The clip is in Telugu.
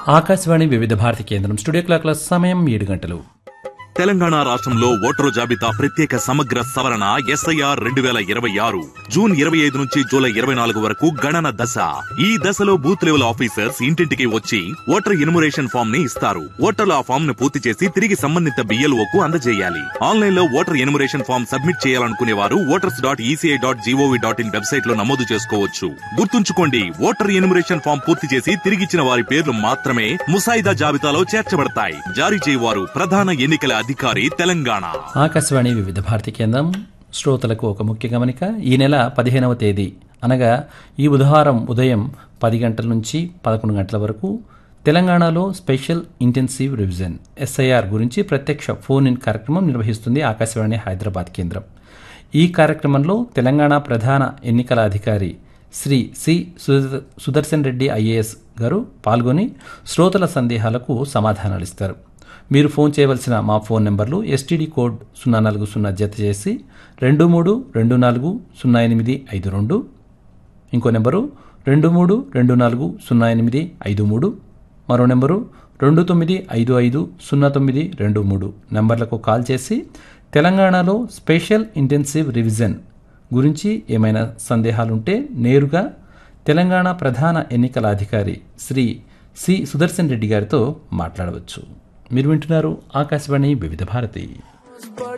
ఆకాశవాణి వివిధ భారతి కేంద్రం స్టూడియో క్లాక్ల సమయం ఏడు గంటలు తెలంగాణ రాష్ట్రంలో ఓటరు జాబితా ప్రత్యేక సమగ్ర సవరణ ఎస్ఐఆర్ రెండు వేల ఇరవై ఆరు జూన్ ఇరవై ఐదు నుంచి జూలై ఇరవై నాలుగు వరకు గణన దశ ఈ దశలో బూత్ లెవెల్ ఆఫీసర్స్ ఇంటింటికి వచ్చి ఓటర్ ఇనుమరేషన్ ఫామ్ ని ఇస్తారు ఓటర్లు ఆ ఫామ్ ను పూర్తి చేసి తిరిగి సంబంధిత బిఎల్ఓ కు అందజేయాలి ఆన్లైన్ లో ఓటర్ ఎనుమరేషన్ ఫామ్ సబ్మిట్ చేయాలనుకునే వారు voters dot ECI dot GOV dot in website లో నమోదు చేసుకోవచ్చు గుర్తుంచుకోండి ఓటర్ ఎనుమరేషన్ ఫామ్ పూర్తి చేసి తిరిగిచ్చిన వారి పేర్లు మాత్రమే ముసాయిదా జాబితాలో చేర్చబడతాయి జారీ చేయవారు ప్రధాన ఎన్నికల అధికారి తెలంగాణ ఆకాశవాణి వివిధ భారతి కేంద్రం శ్రోతలకు ఒక ముఖ్య గమనిక ఈ నెల పదిహేనవ తేదీ అనగా ఈ బుధవారం ఉదయం పది గంటల నుంచి పదకొండు గంటల వరకు తెలంగాణలో స్పెషల్ ఇంటెన్సివ్ రివిజన్ ఎస్ఐఆర్ గురించి ప్రత్యక్ష ఫోన్ ఇన్ కార్యక్రమం నిర్వహిస్తుంది ఆకాశవాణి హైదరాబాద్ కేంద్రం ఈ కార్యక్రమంలో తెలంగాణ ప్రధాన ఎన్నికల అధికారి శ్రీ సి సుద- సుదర్శన్ రెడ్డి ఐఏఎస్ గారు పాల్గొని శ్రోతల సందేహాలకు సమాధానాలిస్తారు మీరు ఫోన్ చేయవలసిన మా ఫోన్ నెంబర్లు ఎస్టీడీ కోడ్ సున్నా నాలుగు సున్నా జత చేసి రెండు మూడు రెండు నాలుగు సున్నా ఎనిమిది ఐదు రెండు ఇంకో నెంబరు రెండు మూడు రెండు నాలుగు సున్నా ఎనిమిది ఐదు మూడు మరో నెంబరు రెండు తొమ్మిది ఐదు ఐదు సున్నా తొమ్మిది రెండు మూడు నెంబర్లకు కాల్ చేసి తెలంగాణలో స్పెషల్ ఇంటెన్సివ్ రివిజన్ గురించి ఏమైనా సందేహాలుంటే నేరుగా తెలంగాణ ప్రధాన ఎన్నికల అధికారి శ్రీ సి సుదర్శన్ రెడ్డి గారితో మాట్లాడవచ్చు మీరు వింటున్నారు ఆకాశవాణి వివిధ భారతి